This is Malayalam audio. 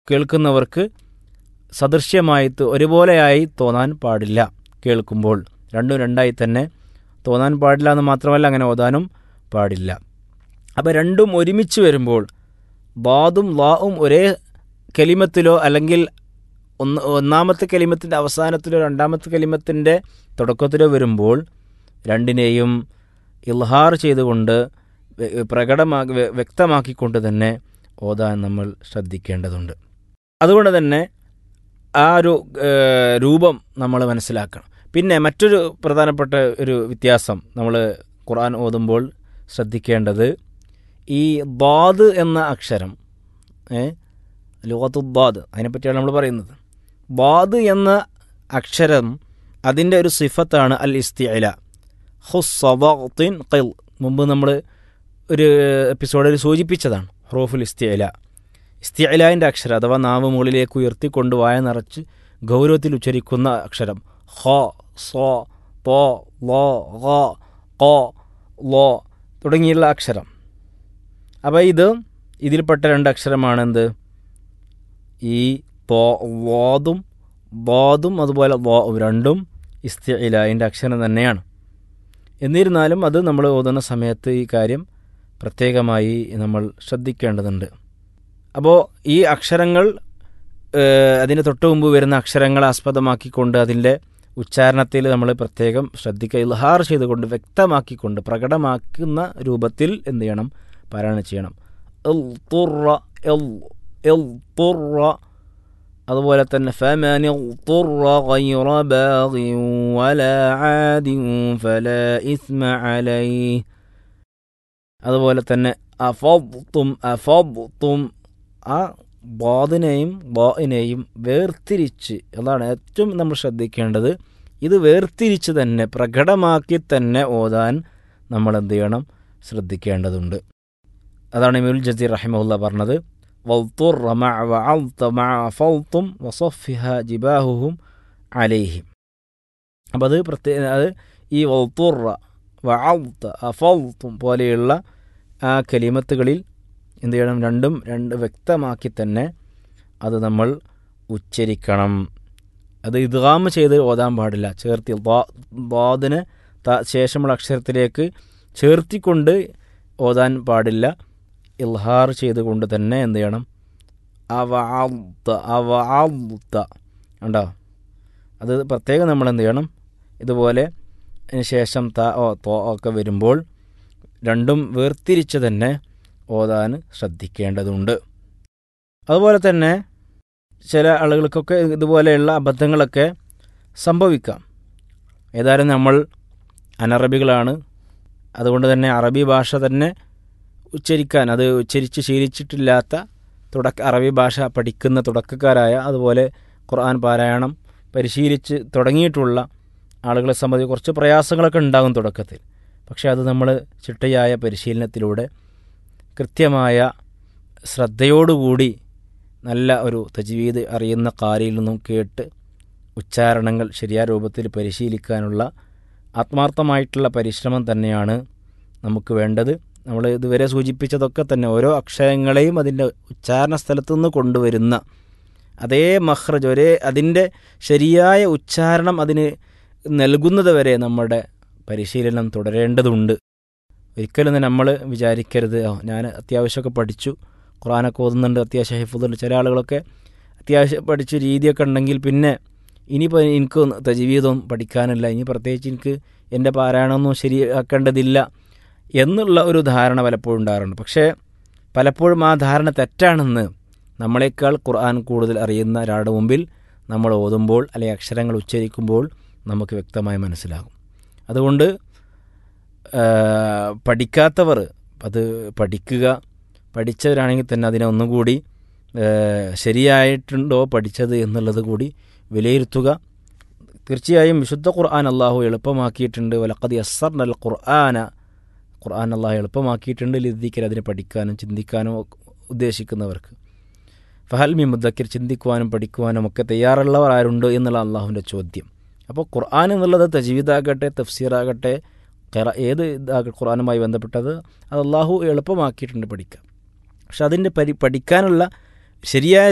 കേൾക്കുന്നവർക്ക് സദൃശ്യമായി ത- ഒരുപോലെയായി തോന്നാൻ പാടില്ല കേൾക്കുമ്പോൾ രണ്ടും രണ്ടായി തന്നെ തോന്നാൻ പാടില്ല എന്ന് മാത്രമല്ല അങ്ങനെ ഓതാനും പാടില്ല അപ്പോൾ രണ്ടും ഒരുമിച്ച് വരുമ്പോൾ ബാദും ലാവും ഒരേ കലിമത്തിലോ അല്ലെങ്കിൽ ഒന്ന് ഒന്നാമത്തെ കലിമത്തിൻ്റെ അവസാനത്തിലോ രണ്ടാമത്തെ കലിമത്തിൻ്റെ തുടക്കത്തിലോ വരുമ്പോൾ രണ്ടിനെയും ഇൽഹാർ ചെയ്തുകൊണ്ട് വ്യ- പ്രകടമാക്കി വ്യ- വ്യക്തമാക്കിക്കൊണ്ട് തന്നെ ഓതാൻ നമ്മൾ ശ്രദ്ധിക്കേണ്ടതുണ്ട് അതുകൊണ്ട് തന്നെ ആ ഒരു ഏഹ്, രൂപം നമ്മൾ മനസ്സിലാക്കണം പിന്നെ മറ്റൊരു പ്രധാനപ്പെട്ട ഒരു വ്യത്യാസം നമ്മൾ ഖുർആൻ ഓതുമ്പോൾ ശ്രദ്ധിക്കേണ്ടത് ഈ ബാദ് എന്ന അക്ഷരം ഏ ലോകത്തു ബാദ് അതിനെപ്പറ്റിയാണ് നമ്മൾ പറയുന്നത് ബാദ് എന്ന അക്ഷരം അതിൻ്റെ ഒരു സിഫത്താണ് അൽ ഇസ്തിഅല ഹുസ്സബത്തിൻ ഖൈൽ മുമ്പ് നമ്മൾ ഒരു എപ്പിസോഡിൽ സൂചിപ്പിച്ചതാണ് ഹ്റൂഫുൽ ഇസ്തിഅല ഇസ്തിഅലാൻ്റെ അക്ഷരം അഥവാ നാവ് മുകളിലേക്ക് ഉയർത്തിക്കൊണ്ട് വായ നിറച്ച് ഗൗരവത്തിൽ ഉച്ചരിക്കുന്ന അക്ഷരം ഹ സോ പോ ലോ ഗ കോ ലോ തുടങ്ങിയുള്ള അക്ഷരം അപ്പോൾ ഇത് ഇതിൽപ്പെട്ട രണ്ട് അക്ഷരമാണ് എന്ത് ഈ തോ വാദും ബാദും അതുപോലെ വാവും രണ്ടും ഇസ്തിഇലായിൻ്റെ അക്ഷരം തന്നെയാണ് എന്നിരുന്നാലും അത് നമ്മൾ ഓതുന്ന സമയത്ത് ഈ കാര്യം പ്രത്യേകമായി നമ്മൾ ശ്രദ്ധിക്കേണ്ടതുണ്ട് അപ്പോൾ ഈ അക്ഷരങ്ങൾ ഏഹ്, അതിന് തൊട്ട് മുമ്പ് വരുന്ന അക്ഷരങ്ങളെ ആസ്പദമാക്കിക്കൊണ്ട് അതിൻ്റെ ഉച്ചാരണത്തിൽ നമ്മൾ പ്രത്യേകം ശ്രദ്ധിക്കുക ഇൽഹാർ ചെയ്തുകൊണ്ട് വ്യക്തമാക്കിക്കൊണ്ട് പ്രകടമാക്കുന്ന രൂപത്തിൽ എന്ത് ചെയ്യണം പാരായണം ചെയ്യണം ഇൽ തുറ ഇൽ ഇൽ തുറ അതുപോലെ തന്നെ ഫമൻ اضطر غير باغ ولا عاد فلا إثم عليه അതുപോലെ തന്നെ അഫത്തും അഫത്തും ആ ബാദിനെയും ബാഇനെയും വേർതിരിച്ച് അതാണ് ഏറ്റവും നമ്മൾ ശ്രദ്ധിക്കേണ്ടത് ഇത് വേർതിരിച്ച് തന്നെ പ്രകടമാക്കി തന്നെ ഓതാൻ നമ്മൾ എന്ത് ചെയ്യണം ശ്രദ്ധിക്കേണ്ടതുണ്ട് അതാണ് ഇമുൽ ജസീർ റഹിമുല്ല പറഞ്ഞത് വൽത്തുർ മഅ വഅൽത മഅ ഫൽത്തും വസഫിഹ ജിബാഹുഹും അലൈഹിം അപ്പോൾ അത് പ്രത്യേക അത് ഈ വൽത്തുർ വഅൽത അഫൽത്തും പോലെയുള്ള ആ കലിമത്തുകളിൽ എന്ത് ചെയ്യണം രണ്ടും രണ്ട് വ്യക്തമാക്കി തന്നെ അത് നമ്മൾ ഉച്ചരിക്കണം അത് ഇദ്ഗാം ചെയ്ത് ഓതാൻ പാടില്ല ചേർത്തി ബാദിന് ത ശേഷമുള്ള അക്ഷരത്തിലേക്ക് ചേർത്തിക്കൊണ്ട് ഓതാൻ പാടില്ല ഇൽഹാർ ചെയ്തുകൊണ്ട് തന്നെ എന്ത് ചെയ്യണം അവ അവ ഉണ്ടോ അത് പ്രത്യേകം നമ്മൾ എന്ത് ചെയ്യണം ഇതുപോലെ അതിന് ശേഷം ത ഓ തോ ഒക്കെ വരുമ്പോൾ രണ്ടും വേർതിരിച്ച് തന്നെ ഓതാൻ ശ്രദ്ധിക്കേണ്ടതുണ്ട് അതുപോലെ തന്നെ ചില ആളുകൾക്കൊക്കെ ഇതുപോലെയുള്ള അബദ്ധങ്ങളൊക്കെ സംഭവിക്കാം ഏതായാലും നമ്മൾ അനറബികളാണ് അതുകൊണ്ട് തന്നെ അറബി ഭാഷ തന്നെ ഉച്ചരിക്കാൻ അത് ഉച്ചരിച്ച് ശീലിച്ചിട്ടില്ലാത്ത തുടക്ക അറബി ഭാഷ പഠിക്കുന്ന തുടക്കക്കാരായ അതുപോലെ ഖുർആൻ പാരായണം പരിശീലിച്ച് തുടങ്ങിയിട്ടുള്ള ആളുകളെ സംബന്ധിച്ച് കുറച്ച് പ്രയാസങ്ങളൊക്കെ ഉണ്ടാകും തുടക്കത്തിൽ പക്ഷേ അത് നമ്മൾ ചിട്ടയായ പരിശീലനത്തിലൂടെ കൃത്യമായ ശ്രദ്ധയോടുകൂടി നല്ല ഒരു തജ്വീദ് അറിയുന്ന കാരിയിൽ നിന്നും കേട്ട് ഉച്ചാരണങ്ങൾ ശരിയായ രൂപത്തിൽ പരിശീലിക്കാനുള്ള ആത്മാർത്ഥമായിട്ടുള്ള പരിശ്രമം തന്നെയാണ് നമുക്ക് വേണ്ടത് നമ്മൾ ഇതുവരെ സൂചിപ്പിച്ചതൊക്കെ തന്നെ ഓരോ അക്ഷരങ്ങളെയും അതിൻ്റെ ഉച്ചാരണ സ്ഥലത്തു നിന്ന് കൊണ്ടുവരുന്ന അതേ മഹ്റജ് ഒരേ അതിൻ്റെ ശരിയായ ഉച്ചാരണം അതിന് നൽകുന്നത് വരെ നമ്മുടെ പരിശീലനം തുടരേണ്ടതുണ്ട് ഒരിക്കലും തന്നെ നമ്മൾ വിചാരിക്കരുത് "ഓ, ഞാൻ അത്യാവശ്യമൊക്കെ പഠിച്ചു ഖുറാനൊക്കെ ഓതുന്നുണ്ട് അത്യാവശ്യം ഹിഫുദുണ്ട് ചില ആളുകളൊക്കെ അത്യാവശ്യം പഠിച്ച രീതിയൊക്കെ ഉണ്ടെങ്കിൽ പിന്നെ ഇനിയിപ്പോൾ എനിക്ക് തജീവിതം പഠിക്കാനില്ല ഇനി പ്രത്യേകിച്ച് എനിക്ക് എൻ്റെ പാരായണമൊന്നും ശരിയാക്കേണ്ടതില്ല എന്നുള്ള ഒരു ധാരണ പലപ്പോഴും ഉണ്ടാകാറുണ്ട് പക്ഷേ പലപ്പോഴും ആ ധാരണ തെറ്റാണെന്ന് നമ്മളെക്കാൾ ഖുർആൻ കൂടുതൽ അറിയുന്ന ഒരാളുടെ മുമ്പിൽ നമ്മൾ ഓതുമ്പോൾ അല്ലെങ്കിൽ അക്ഷരങ്ങൾ ഉച്ചരിക്കുമ്പോൾ നമുക്ക് വ്യക്തമായി മനസ്സിലാകും അതുകൊണ്ട് ആ, പഠിക്കാത്തവർ അത് പഠിക്കുക പഠിച്ചവരാണെങ്കിൽ തന്നെ അതിനെ ഒന്നുകൂടി ആ, ശരിയായിട്ടുണ്ടോ പഠിച്ചത് എന്നുള്ളത് കൂടി വിലയിരുത്തുക തീർച്ചയായും വിശുദ്ധ ഖുർആൻ അള്ളാഹു എളുപ്പമാക്കിയിട്ടുണ്ട് വലക്കതി അസർ നൽ ഖുർആന ഖുർആൻ അള്ളാഹു എളുപ്പമാക്കിയിട്ടുണ്ട് ലിദ്ദിക്കൽ അതിനെ പഠിക്കാനും ചിന്തിക്കാനും ഒക്കെ ഉദ്ദേശിക്കുന്നവർക്ക് ഫഹൽമി മുദ്ദക്കിർ ചിന്തിക്കുവാനും പഠിക്കുവാനും ഒക്കെ തയ്യാറുള്ളവർ ആരുണ്ട് എന്നുള്ള അള്ളാഹുവിൻ്റെ ചോദ്യം അപ്പോൾ ഖുർആൻ എന്നുള്ളത് തജീവിദാകട്ടെ തഫ്സീറാകട്ടെ ഖിറ ഏത് ഇതാകട്ടെ ഖുർആനുമായി ബന്ധപ്പെട്ടത് അത് അള്ളാഹു എളുപ്പമാക്കിയിട്ടുണ്ട് പഠിക്കാം പക്ഷെ അതിൻ്റെ പരി പഠിക്കാനുള്ള ശരിയായ